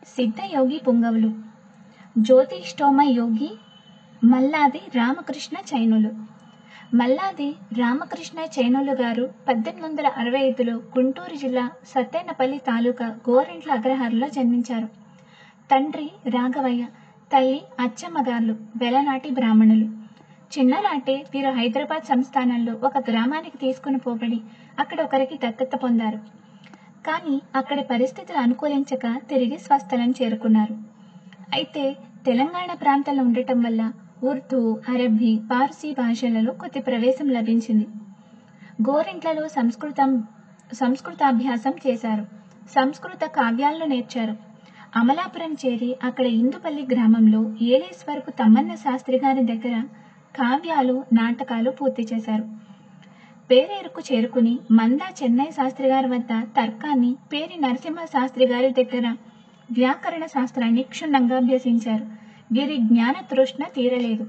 సిద్ధయోగి పుంగవులు జ్యోతిష్ఠోమ యోగి మల్లాది రామకృష్ణ చైనులు మల్లాది రామకృష్ణ చైనులు గారు పద్దెనిమిది వందల అరవై ఐదులో గుంటూరు జిల్లా సత్తెనపల్లి తాలూకా గోరెంట్ల అగ్రహారంలో జన్మించారు తండ్రి రాఘవయ్య తల్లి అచ్చమ్మగార్లు వెలనాటి బ్రాహ్మణులు చిన్ననాటే వీరు హైదరాబాద్ సంస్థానంలో ఒక గ్రామానికి తీసుకుని పోబడి అక్కడ ఒకరికి దత్తత పొందారు కానీ అక్కడి పరిస్థితులు అనుకూలించక తిరిగి స్వస్థలం చేరుకున్నారు అయితే తెలంగాణ ప్రాంతంలో ఉండటం వల్ల ఉర్దూ అరబ్బీ పార్సీ భాషలలో కొద్ది ప్రవేశం లభించింది గోరింట్లలో సంస్కృతం సంస్కృతాభ్యాసం చేశారు సంస్కృత కావ్యాలను నేర్చారు అమలాపురం చేరి అక్కడ ఇందుపల్లి గ్రామంలో ఏలేశ్వరకు తమ్మన్న శాస్త్రి గారి దగ్గర కావ్యాలు నాటకాలు పూర్తి చేశారు పేరేరుకు చేరుకుని మందా చెన్నై శాస్త్రి గారి వద్ద తర్కాన్ని పేరి నరసింహ శాస్త్రి గారి దగ్గర వ్యాకరణ శాస్త్రాన్ని క్షుణ్ణంగా అభ్యసించారు వీరి జ్ఞాన తృష్ణ తీరలేదు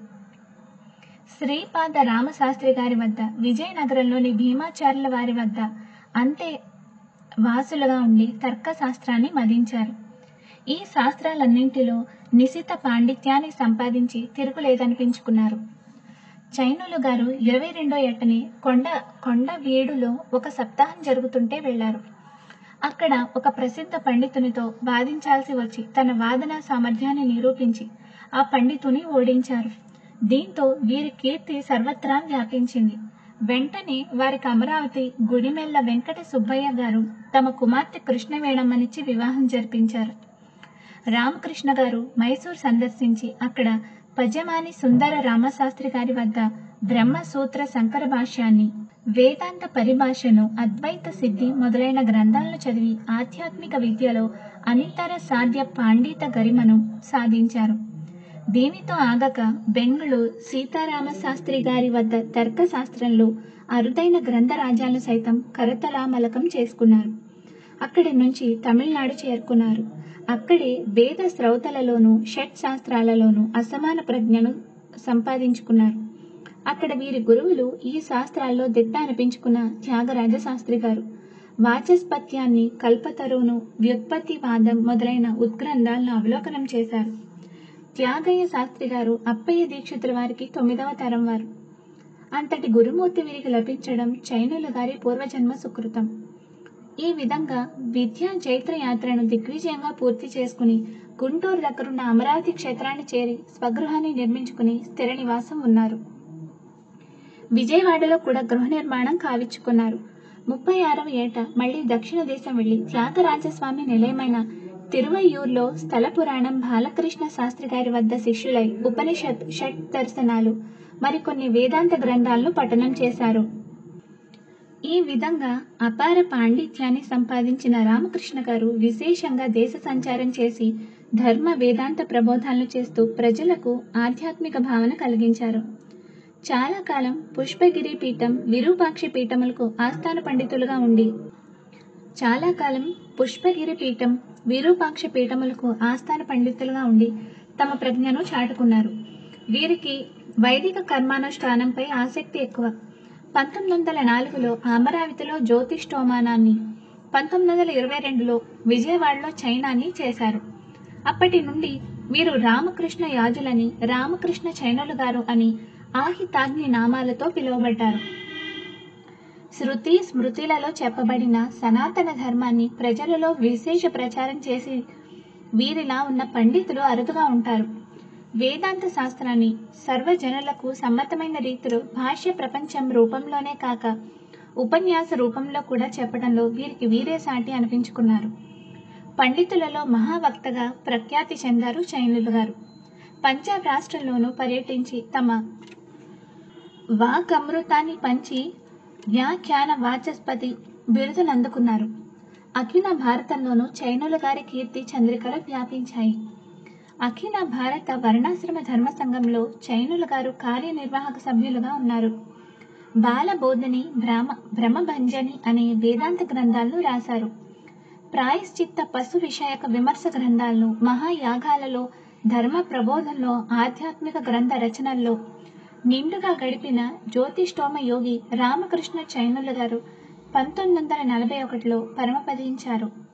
శ్రీపాద రామశాస్త్రి గారి వద్ద విజయనగరంలోని భీమాచార్యుల వారి వద్ద అంతే వాసులుగా ఉండి తర్కశాస్త్రాన్ని మదించారు ఈ శాస్త్రాలన్నింటిలో నిశిత పాండిత్యాన్ని సంపాదించి తిరుగులేదనిపించుకున్నారు చైనులు గారు ఇరవై రెండో ఏటని కొండ కొండ వీడులో ఒక సప్తాహం జరుగుతుంటే వెళ్లారు అక్కడ ఒక ప్రసిద్ధ పండితునితో వాదించాల్సి వచ్చి తన వాదన సామర్థ్యాన్ని నిరూపించి ఆ పండితుని ఓడించారు దీంతో వీరి కీర్తి సర్వత్రా వ్యాపించింది వెంటనే వారికి అమరావతి గుడిమెల్ల వెంకట సుబ్బయ్య గారు తమ కుమార్తె కృష్ణవేణమ్మనిచ్చి వివాహం జరిపించారు రామకృష్ణ గారు మైసూర్ సందర్శించి అక్కడ పద్యమాని సుందర రామశాస్త్రి గారి వద్ద బ్రహ్మసూత్ర శంకర భాష్యాన్ని వేదాంత పరిభాషను అద్వైత సిద్ధి మొదలైన గ్రంథాలను చదివి ఆధ్యాత్మిక విద్యలో అనితర సాధ్య పాండిత గరిమను సాధించారు దీనితో ఆగక బెంగుళూరు సీతారామ శాస్త్రి గారి వద్ద తర్కశాస్త్రంలో అరుదైన గ్రంథరాజ్యాలను సైతం కరతలామలకం చేసుకున్నారు అక్కడి నుంచి తమిళనాడు చేరుకున్నారు అక్కడే వేద శ్రౌతలలోనూ షట్ శాస్త్రాలలోనూ అసమాన ప్రజ్ఞను సంపాదించుకున్నారు అక్కడ వీరి గురువులు ఈ శాస్త్రాల్లో దిట్ట అనిపించుకున్న త్యాగరాజ శాస్త్రి గారు వాచస్పత్యాన్ని కల్పతరువును వ్యుత్పత్తివాదం మొదలైన ఉత్గ్రంథాలను అవలోకనం చేశారు త్యాగయ్య శాస్త్రి గారు అప్పయ్య దీక్షితుల వారికి తొమ్మిదవ తరం వారు అంతటి గురుమూర్తి వీరికి లభించడం చైనులు గారి పూర్వజన్మ సుకృతం ఈ విధంగా విద్యా చైత్ర యాత్రను దిగ్విజయంగా పూర్తి చేసుకుని గుంటూరు దగ్గరున్న అమరావతి క్షేత్రాన్ని చేరి స్వగృహాన్ని నిర్మించుకుని స్థిర నివాసం ఉన్నారు విజయవాడలో కూడా గృహ నిర్మాణం కావించుకున్నారు ముప్పై ఆరవ ఏట మళ్లీ దక్షిణ దేశం వెళ్లి త్యాగరాజస్వామి నిలయమైన తిరువయ్యూరులో స్థల పురాణం బాలకృష్ణ శాస్త్రి గారి వద్ద శిష్యులై ఉపనిషత్ షట్ దర్శనాలు మరికొన్ని వేదాంత గ్రంథాలను పఠనం చేశారు ఈ విధంగా అపార పాండిత్యాన్ని సంపాదించిన రామకృష్ణ గారు విశేషంగా దేశ సంచారం చేసి ధర్మ వేదాంత ప్రబోధాలను చేస్తూ ప్రజలకు ఆధ్యాత్మిక భావన కలిగించారు చాలా కాలం పుష్పగిరి పీఠం విరూపాక్షి పీఠములకు ఆస్థాన పండితులుగా ఉండి చాలా కాలం పుష్పగిరి పీఠం విరూపాక్ష పీఠములకు ఆస్థాన పండితులుగా ఉండి తమ ప్రజ్ఞను చాటుకున్నారు వీరికి వైదిక కర్మానుష్ఠానంపై ఆసక్తి ఎక్కువ పంతొమ్మిది వందల నాలుగులో అమరావతిలో జ్యోతిష్ఠోమానాన్ని పంతొమ్మిది వందల ఇరవై రెండులో విజయవాడలో చైనాని చేశారు అప్పటి నుండి వీరు రామకృష్ణ యాజులని రామకృష్ణ చైనలు గారు అని ఆహితాగ్ని నామాలతో పిలువబడ్డారు శృతి స్మృతిలలో చెప్పబడిన సనాతన ధర్మాన్ని ప్రజలలో విశేష ప్రచారం చేసి వీరిలా ఉన్న పండితులు అరుదుగా ఉంటారు వేదాంత శాస్త్రాన్ని సర్వజనులకు సమ్మతమైన రీతిలో భాష్య ప్రపంచం రూపంలోనే కాక ఉపన్యాస రూపంలో కూడా చెప్పడంలో వీరికి వీరే సాటి అనిపించుకున్నారు పండితులలో మహావక్తగా ప్రఖ్యాతి చెందారు చైనులు గారు పంజాబ్ రాష్ట్రంలోనూ పర్యటించి తమ వాక్ అమృతాన్ని పంచి వ్యాఖ్యాన వాచస్పతి బిరుదును అందుకున్నారు అఖిల భారతంలోనూ చైనుల గారి కీర్తి చంద్రికలు వ్యాపించాయి అఖిల భారత వర్ణాశ్రమ ధర్మ సంఘంలో చైనుల గారు కార్యనిర్వాహక సభ్యులుగా ఉన్నారు బాలబోధని భ్రమ భ్రమభంజని అనే వేదాంత గ్రంథాలను రాశారు ప్రాయశ్చిత్త పశు విషయక విమర్శ గ్రంథాలను మహాయాగాలలో ధర్మ ప్రబోధంలో ఆధ్యాత్మిక గ్రంథ రచనల్లో నిండుగా గడిపిన జ్యోతిష్ఠోమ యోగి రామకృష్ణ చైనుల గారు పంతొమ్మిది వందల నలభై ఒకటిలో పరమపదించారు